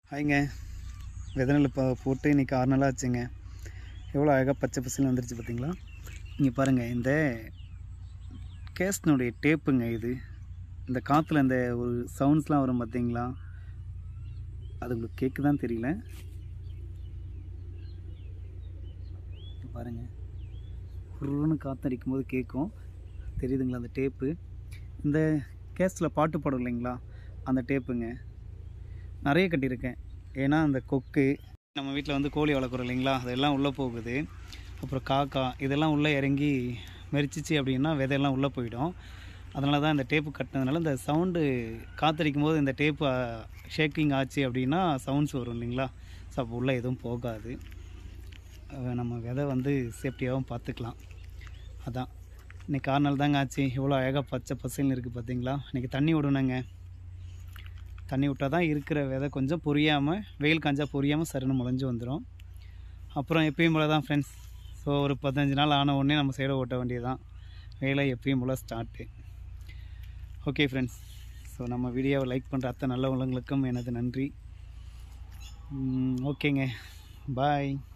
ஹாய்ங்க விதநெல் இப்போ போட்டு இன்றைக்கி ஆறு நாளாக ஆச்சுங்க எவ்வளோ அழகாக பச்சை பசங்க வந்துருச்சு பார்த்தீங்களா இங்கே பாருங்கள் இந்த கேஸ்டினுடைய டேப்புங்க இது இந்த காற்றுல இந்த ஒரு சவுண்ட்ஸ்லாம் வரும் பார்த்தீங்களா அது உங்களுக்கு கேட்குதான் தெரியல இங்க பாருங்க குருன்னு காற்றடிக்கும் போது கேட்கும் தெரியுதுங்களா அந்த டேப்பு இந்த கேஸ்டில் பாட்டு பாடும் இல்லைங்களா அந்த டேப்புங்க நிறைய கட்டியிருக்கேன் ஏன்னா அந்த கொக்கு நம்ம வீட்டில் வந்து கோழி வளர்க்குறோம் இல்லைங்களா அதெல்லாம் உள்ளே போகுது அப்புறம் காக்கா இதெல்லாம் உள்ளே இறங்கி மெரிச்சிச்சு அப்படின்னா விதையெல்லாம் உள்ளே போயிடும் அதனால தான் இந்த டேப்பு கட்டினதுனால இந்த சவுண்டு காத்தடிக்கும் போது இந்த டேப்பு ஷேக்கிங் ஆச்சு அப்படின்னா சவுண்ட்ஸ் வரும் இல்லைங்களா ஸோ அப்போ உள்ளே எதுவும் போகாது அஹ் நம்ம விதை வந்து சேஃப்டியாகவும் பார்த்துக்கலாம் அதான் இன்னைக்கு ஆறு நாள் தாங்க ஆச்சு இவ்வளோ அழகாக பச்சை பசங்க இருக்குது பார்த்தீங்களா இன்றைக்கி தண்ணி விடணுங்க தண்ணி விட்டால் தான் இருக்கிற விதை கொஞ்சம் பொரியாமல் வெயில் காஞ்சா பொரியாமல் சருன்னு முளைஞ்சு வந்துடும் அப்புறம் எப்பயும் போல தான் ஃப்ரெண்ட்ஸ் ஸோ ஒரு பதினஞ்சு நாள் ஆன உடனே நம்ம சைடை ஓட்ட வேண்டியதுதான் வேலை எப்பயும் போல் ஸ்டார்ட்டு ஓகே ஃப்ரெண்ட்ஸ் ஸோ நம்ம வீடியோவை லைக் பண்ணுற அத்தனை நல்ல உள்ளங்களுக்கும் எனது நன்றி ம், ஓகேங்க பாய்